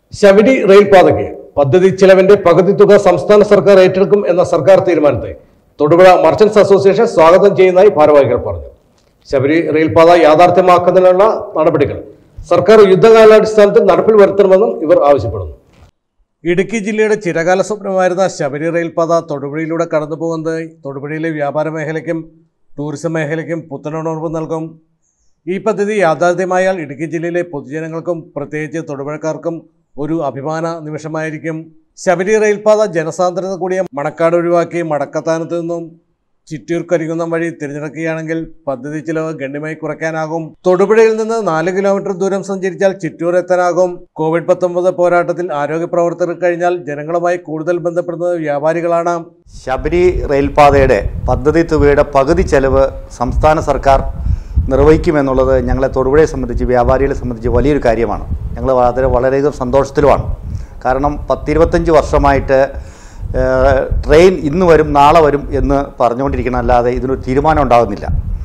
ശബരി റെയിൽപാതയ്ക്ക് പദ്ധതി ചെലവിന്റെ പകുതി തുക സംസ്ഥാന സർക്കാർ ഏറ്റെടുക്കും എന്ന സർക്കാർ തീരുമാനത്തെ തൊടുപുഴ മർച്ചന്റ്സ് അസോസിയേഷൻ സ്വാഗതം ചെയ്യുന്നതായി ഭാരവാഹികൾ പറഞ്ഞു ശബരി റെയിൽപാത യാഥാർത്ഥ്യമാക്കുന്നതിനുള്ള നടപടികൾ സർക്കാർ യുദ്ധകാലാടിസ്ഥാനത്തിൽ നടപ്പിൽ വരുത്തണമെന്നും ഇവർ ആവശ്യപ്പെടുന്നു ഇടുക്കി ജില്ലയുടെ ചിരകാല സ്വപ്നമായിരുന്ന ശബരി റെയിൽപാത തൊടുപുഴയിലൂടെ കടന്നു പോകുന്നത് തൊടുപുഴയിലെ വ്യാപാര മേഖലയ്ക്കും ടൂറിസം മേഖലയ്ക്കും പുത്തനുണർവ് നൽകും ഈ പദ്ധതി യാഥാർത്ഥ്യമായാൽ ഇടുക്കി ജില്ലയിലെ പൊതുജനങ്ങൾക്കും പ്രത്യേകിച്ച് തൊടുപുഴക്കാർക്കും ഒരു അഭിമാന നിമിഷമായിരിക്കും ശബരി റെയിൽപാത ജനസാന്ദ്രത കൂടിയ മണക്കാട് ഒഴിവാക്കി മടക്കത്താനത്ത് നിന്നും ചിറ്റൂർ കരികുന്നം വഴി തിരഞ്ഞെടുക്കുകയാണെങ്കിൽ പദ്ധതി ചിലവ് ഗണ്യമായി കുറയ്ക്കാനാകും തൊടുപുഴയിൽ നിന്ന് നാല് കിലോമീറ്റർ ദൂരം സഞ്ചരിച്ചാൽ ചിറ്റൂർ എത്താനാകും കോവിഡ് പത്തൊമ്പത് പോരാട്ടത്തിൽ ആരോഗ്യ പ്രവർത്തകർ കഴിഞ്ഞാൽ ജനങ്ങളുമായി കൂടുതൽ ബന്ധപ്പെടുന്നത് വ്യാപാരികളാണ് ശബരി റെയിൽപാതയുടെ പദ്ധതി തുകയുടെ പകുതി ചെലവ് സംസ്ഥാന സർക്കാർ നിർവഹിക്കുമെന്നുള്ളത് ഞങ്ങളെ തൊടുപുഴയെ സംബന്ധിച്ച് വ്യാപാരികളെ സംബന്ധിച്ച് വലിയൊരു കാര്യമാണ് ഞങ്ങൾ വളരെ വളരെയധികം സന്തോഷത്തിലുമാണ് കാരണം പത്തിരുപത്തഞ്ച് വർഷമായിട്ട് ഏഹ്, ട്രെയിൻ ഇന്ന് വരും നാളെ വരും എന്ന് പറഞ്ഞുകൊണ്ടിരിക്കണം അല്ലാതെ ഇതിനൊരു തീരുമാനം ഉണ്ടാകുന്നില്ല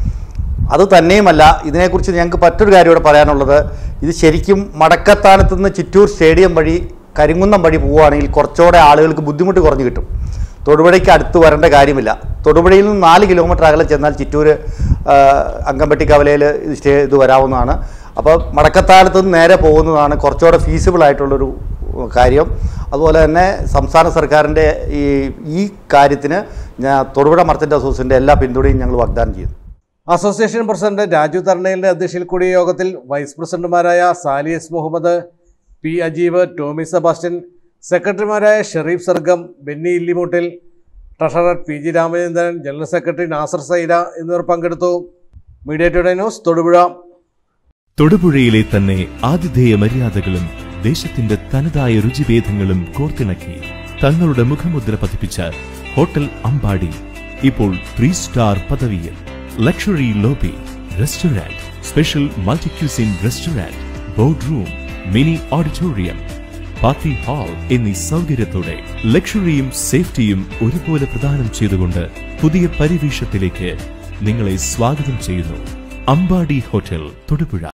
അത് തന്നെയുമല്ല ഇതിനെക്കുറിച്ച് ഞങ്ങൾക്ക് മറ്റൊരു കാര്യം ഇവിടെ പറയാനുള്ളത് ഇത് ശരിക്കും മടക്കത്താനത്ത് നിന്ന് ചിറ്റൂർ സ്റ്റേഡിയം വഴി കരിങ്കുന്നം വഴി പോവുകയാണെങ്കിൽ കുറച്ചുകൂടെ ആളുകൾക്ക് ബുദ്ധിമുട്ട് കുറഞ്ഞു കിട്ടും തൊടുപുഴയ്ക്ക് അടുത്ത് വരേണ്ട കാര്യമില്ല തൊടുപുഴയിൽ നിന്ന് നാല് കിലോമീറ്റർ അകലെ ചെന്നാൽ ചിറ്റൂർ ആ, അങ്കമ്പട്ടി കവലയിൽ ഇത് സ്റ്റേ ഇത് വരാവുന്നതാണ് അപ്പോൾ മടക്കത്താനത്ത് നിന്ന് നേരെ പോകുന്നതാണ് കുറച്ചുകൂടെ ഫീസിബിൾ ആയിട്ടുള്ളൊരു കാര്യം അതുപോലെ തന്നെ സംസ്ഥാന സർക്കാരിൻ്റെ ഈ ഈ കാര്യത്തിന് ഞാൻ തൊടുപുഴ മർച്ചൻ്റ് അസോസിയേഷൻ്റെ എല്ലാ പിന്തുണയും ഞങ്ങൾ വാഗ്ദാനം ചെയ്യുന്നു അസോസിയേഷൻ പ്രസിഡന്റ് രാജു തർണയിലിന്റെ അധ്യക്ഷതയിൽ കൂടിയ യോഗത്തിൽ വൈസ് പ്രസിഡന്റുമാരായ സാലി എസ് മുഹമ്മദ് പി അജീബ് ടോമി സെബാസ്റ്റ്യൻ സെക്രട്ടറിമാരായ Shereef Sargam Benny Illimoottil treasurer P G Ramachandran general secretary Nasar Saira എന്നിവർ പങ്കെടുത്തു മീഡിയ ടുഡേ ന്യൂസ് തൊടുപുഴ തൊടുപുഴയിലെ തന്നെ ആതിഥേയ മര്യാദകളും ദേശത്തിന്റെ തനതായ രുചിഭേദങ്ങളും കോർത്തിണക്കി തങ്ങളുടെ മുഖമുദ്ര പതിപ്പിച്ച ഹോട്ടൽ അമ്പാടി ഇപ്പോൾ ത്രീ സ്റ്റാർ പദവിയിൽ luxury lobby restaurant special multi cuisine restaurant board room mini auditorium party hall എന്നീ സൗകര്യത്തോടെ ലക്ഷറിയും സേഫ്റ്റിയും ഒരുപോലെ പ്രദാനം ചെയ്തുകൊണ്ട് പുതിയ പരിവേഷത്തിലേക്ക് നിങ്ങളെ സ്വാഗതം ചെയ്യുന്നു അമ്പാടി ഹോട്ടൽ തൊടുപുഴ